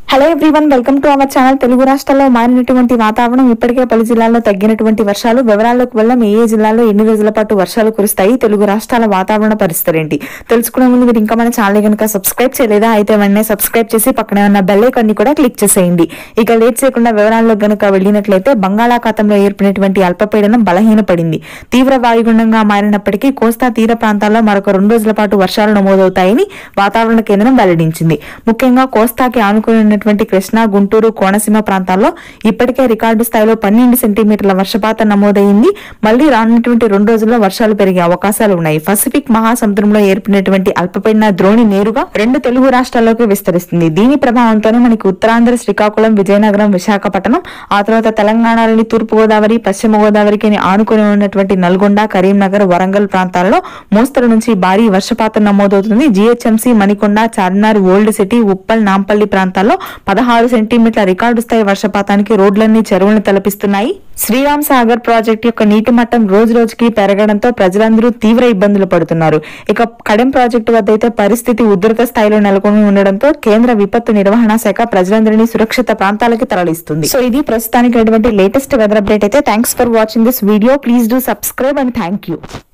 hello everyone welcome to our channel Telugu రాష్ట్రాల్లో మారినటువంటి వాతావరణం ఇప్పటికే పలు జిల్లాల్లో తగ్గినటువంటి వర్షాలు వివరాల్లోకి వెళ్ళాం ఏ ఏ జిల్లాల్లో ఎన్ని రోజుల పాటు వర్షాలు కురుస్తాయి తెలుగు రాష్ట్రాల వాతావరణ పరిస్థితులు ఏంటి తెలుసుకునే ముందు మీరు ఇంకా మన ఛానల్ కనుక సబ్స్క్రైబ్ చేయలేదా అయితే వెంటనే సబ్స్క్రైబ్ చేసి పక్కనే ఉన్న బెల్ ఐకాన్ ని కూడా క్లిక్ చేసేయండి ఇక లేట్ చేయకుండా వివరాల్లో గనుక వెళ్ళినట్లయితే బంగాళాఖాతంలో ఏర్పడినటువంటి అల్పపీడనం బలహీనపడింది తీవ్ర వాయుగుండంగా మారినప్పటికీ కోస్తా తీర ప్రాంతాల్లో మరొక రెండు రోజుల పాటు వర్షాలు నమోదవుతాయని వాతావరణ కేంద్రం వెల్లడించింది ముఖ్యంగా కోస్తాకి ఆనుకుని ఉన్నటువంటి కృష్ణా గుంటూరు కోనసీమ ప్రాంతాల్లో ఇప్పటికే రికార్డు స్థాయిలో పన్నెండు సెంటీమీటర్ల వర్షపాతం నమోదైంది మళ్లీ రానున్నటువంటి రెండు రోజుల్లో వర్షాలు పెరిగే అవకాశాలు ఉన్నాయి పసిఫిక్ మహాసముద్రంలో ఏర్పడినటువంటి అల్పపీడన ద్రోణి నేరుగా రెండు తెలుగు రాష్ట్రాల్లోకి విస్తరిస్తుంది దీని ప్రభావంతోనే మనకి ఉత్తరాంధ్ర శ్రీకాకుళం విజయనగరం విశాఖపట్నం ఆ తర్వాత తెలంగాణలోని తూర్పు గోదావరి పశ్చిమ గోదావరికి ఆనుకుని ఉన్నటువంటి నల్గొండ కరీంనగర్ వరంగల్ ప్రాంతాల్లో మోస్తరు నుంచి భారీ వర్షపాతం నమోదవుతుంది GHMC Manikonda Charminar old city Uppal Nampally ప్రాంతాల్లో పదహారు సెంటీమీటర్ల రికార్డు స్థాయి వర్షపాతానికి రోడ్లన్నీ చెరువులను తలపిస్తున్నాయి శ్రీరామ్ సాగర్ ప్రాజెక్టు యొక్క నీటి మట్టం రోజు రోజుకి పెరగడంతో ప్రజలందరూ తీవ్ర ఇబ్బందులు పడుతున్నారు ఇక కడెం ప్రాజెక్టు వద్ద అయితే పరిస్థితి ఉధృత స్థాయిలో నెలకొని ఉండడంతో కేంద్ర విపత్తు నిర్వహణ శాఖ ప్రజలందరినీ సురక్షిత ప్రాంతాలకి తరలిస్తుంది సో ఇది ప్రస్తుతానికి లేటెస్ట్ వెదర్ అప్డేట్ అయితే thanks for watching this video please do subscribe and thank you